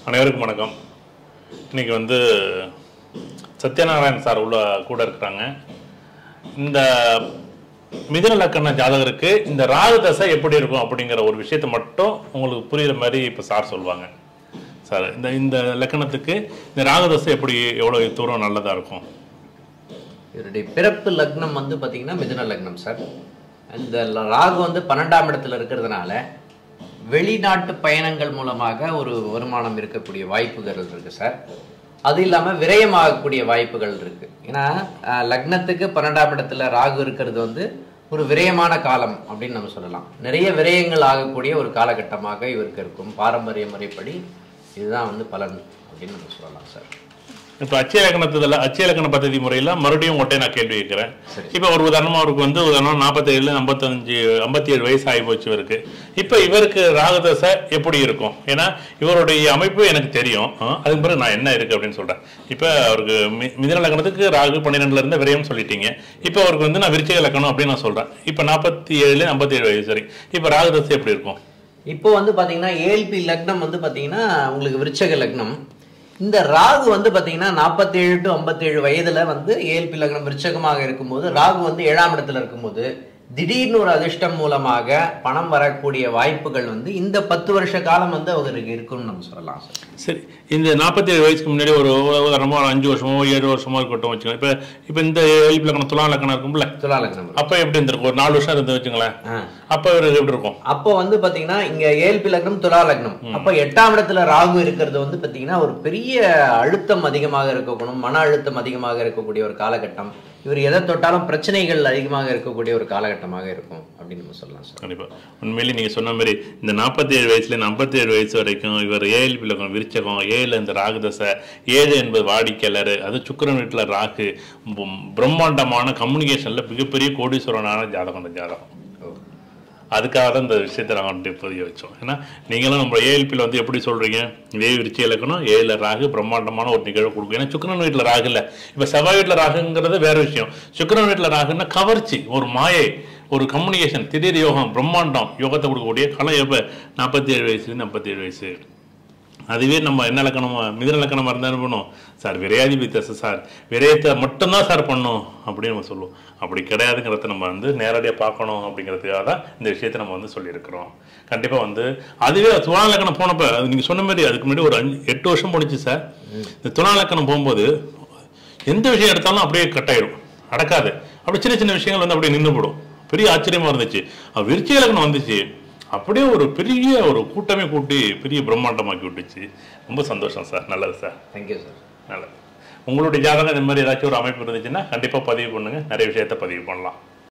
அனைவருக்கும் வணக்கம் இன்னைக்கு வந்து சத்யநாராயண் சார் உள்ள கூட இருக்கிறாங்க இந்த மிதுன லக்கண ஜாதகருக்கு இந்த ராகு தசை எப்படி இருக்கும் அப்படிங்கிற ஒரு விஷயத்தை மட்டும் உங்களுக்கு புரியுற மாதிரி இப்போ சார் சொல்லுவாங்க சார் இந்த இந்த லக்கணத்துக்கு இந்த ராகு தசை எப்படி எவ்வளோ தூரம் நல்லதாக இருக்கும் இவருடைய பிறப்பு லக்னம் வந்து பார்த்தீங்கன்னா மிதுன லக்னம் சார் இந்த ல- ராகு வந்து பன்னெண்டாம் இடத்துல இருக்கிறதுனால வெளிநாட்டு பயணங்கள் மூலமாக ஒரு வருமானம் இருக்கக்கூடிய வாய்ப்புகள் இருக்கு சார் அது இல்லாமல் விரயமாகக்கூடிய வாய்ப்புகள் இருக்கு ஏன்னா அஹ், லக்னத்துக்கு பன்னெண்டாம் இடத்துல ராகு இருக்கிறது வந்து ஒரு விரயமான காலம் அப்படின்னு நம்ம சொல்லலாம் நிறைய விரயங்கள் ஆகக்கூடிய ஒரு காலகட்டமாக இவருக்கு இருக்கும் பாரம்பரிய முறைப்படி இதுதான் வந்து பலன் அப்படின்னு நம்ம சொல்லலாம் சார் இப்போ அச்சய லக்கணத்துல அச்சய லக்கண பദ്ധதி முறையில் மறுபடியும் ஒட்டே நான் கேள்வி கேட்குறேன் சரி. இப்போ ஒரு உதாரணமாக அவருக்கு வந்து உதாரணம் நாற்பத்தேழு ஐம்பத்தஞ்சு ஐம்பத்தி ஏழு வயசு ஆகி போச்சு இவருக்கு இப்போ இவருக்கு ராகதசை எப்படி இருக்கும் ஏன்னா இவருடைய அமைப்பு எனக்கு தெரியும் ஆ, அதுக்கு பிறகு நான் என்ன இருக்கு அப்படின்னு சொல்றேன் இப்போ அவருக்கு மி- மிதுன லக்கணத்துக்கு ராகு பன்னிரெண்டுல இருந்து விரயம் சொல்லிட்டீங்க இப்போ அவருக்கு வந்து நான் விருச்சிக லக்கணம் அப்படின்னு நான் சொல்றேன் இப்போ நாற்பத்தி ஏழு ஐம்பத்தி ஏழு வயசு சரி இப்போ ராகதசை எப்படி இருக்கும் இப்போ வந்து பாத்தீங்கன்னா ஏஎல்பி லக்னம் வந்து பாத்தீங்கன்னா உங்களுக்கு விருச்சக லக்னம் இந்த ராகு வந்து பாத்தீங்கன்னா 47 டு 57 வயதுல வந்து ஏஎல்பி லக்னம் விருச்சகமாக இருக்கும்போது ராகு வந்து ஏழாம் இடத்துல இருக்கும்போது திடீர்னு ஒரு அதிர்ஷ்டம் மூலமாக பணம் வரக்கூடிய வாய்ப்புகள் வந்து இந்த பத்து வருஷ காலம் வந்து அவருக்கு இருக்கும்னு நம்ம சொல்லலாம் சார் சரி இந்த நாற்பத்தி ஏழு வயசுக்கு முன்னாடி ஒரு உதாரணமாக ஒரு அஞ்சு வருஷமோ ஏழு வருஷமோ இருக்கட்டும் வச்சுக்கோங்க இப்போ இப்போ இந்த ஏழு லக்கணம் துலா லக்கணம் இருக்கும்ல துலா லக்னம் அப்போ எப்படி இருந்திருக்கும் ஒரு நாலு வருஷம் இருந்து வச்சுங்களேன் ஆ. அப்போ இவருக்கு எப்படி இருக்கும் அப்போ வந்து பாத்தீங்கன்னா இங்க ஏஎல்பி லக்னம் துலா லக்னம் அப்போ எட்டாம் இடத்துல ராகு இருக்கிறது வந்து பாத்தீங்கன்னா ஒரு பெரிய அழுத்தம் அதிகமாக இருக்கணும் மன அழுத்தம் அதிகமாக இருக்கக்கூடிய ஒரு காலகட்டம் இவர் எதை தொட்டாலும் பிரச்சனைகள் அதிகமாக இருக்கக்கூடிய ஒரு காலகட்டமாக இருக்கும் அப்படின்னு நம்ம சொல்லலாம் சார் கண்டிப்பாக உண்மையிலேயே நீங்கள் சொன்ன மாதிரி இந்த நாற்பத்தி ஏழு வயசுல ஐம்பத்தி ஏழு வயசு வரைக்கும் இவர் ஏழு பிள்ளைக்கும் விருச்சகம் ஏழு இந்த ராகுதசை ஏழு என்பது வாடிக்கையாளர் அது சுக்கிரன் வீட்டில் ராகு பம்- பிரம்மாண்டமான கம்யூனிகேஷனில் மிகப்பெரிய கோடீஸ்வரனான ஜாதகம் அந்த ஜாதகம் அதுக்காக தான் இந்த விஷயத்தை நாங்கள் வந்துட்டு பதிய வச்சோம் ஏன்னா நீங்களும் நம்ம ஏஎல்பியில் வந்து எப்படி சொல்கிறீங்க இதே விருச்சி இலக்கணம் ஏழில் ராகு பிரம்மாண்டமான ஒரு நிகழ்வு கொடுக்கும் ஏன்னா சுக்கிரன் வீட்டில் ராகு இல்லை இப்போ செவ்வாய் வீட்டில் ராகுங்கிறது வேற விஷயம் சுக்கிரன் வீட்டில் ராகுன்னா கவர்ச்சி ஒரு மாயை ஒரு கம்யூனிகேஷன் திடீர் யோகம் பிரம்மாண்டம் யோகத்தை கொடுக்கக்கூடிய காலம் எப்போ நாற்பத்தி ஏழு வயசுலேருந்து ஐம்பத்தி ஏழு வயசு அதுவே நம்ம என்ன லக்கணமா மிதன லக்கணமாக இருந்தால் என்ன பண்ணும் சார் விரையாதிபதி தசை சார் விரயத்தை மட்டும்தான் சார் பண்ணும் அப்படின்னு நம்ம சொல்லுவோம் அப்படி கிடையாதுங்கிறத நம்ம வந்து நேரடியாக பார்க்கணும் அப்படிங்கிறதுக்காக தான் இந்த விஷயத்தை நம்ம வந்து சொல்லியிருக்கிறோம் கண்டிப்பாக வந்து அதுவே துலா லக்கணம் போனப்போ அது நீங்கள் சொன்ன மாதிரி அதுக்கு முன்னாடி ஒரு அஞ்சு எட்டு வருஷம் போணுச்சு சார் இந்த துலா லக்கணம் போகும்போது எந்த விஷயம் எடுத்தாலும் அப்படியே கட்டாயிடும் அடக்காது அப்படி சின்ன சின்ன விஷயங்கள் வந்து அப்படியே நின்று போடும் பெரிய ஆச்சரியமா இருந்துச்சு அது விருச்சிக லக்னம் வந்துச்சு அப்படியே ஒரு பெரிய ஒரு கூட்டமே கூட்டி பெரிய பிரம்மாண்டமாக்கி விட்டுச்சு ரொம்ப சந்தோஷம் சார் நல்லது சார் தேங்க்யூ சார் நல்லது உங்களுடைய ஜாதகம் இந்த மாதிரி ஏதாச்சும் ஒரு அமைப்பு இருந்துச்சுன்னா கண்டிப்பாக பதிவு பண்ணுங்க நிறைய விஷயத்த பதிவு பண்ணலாம்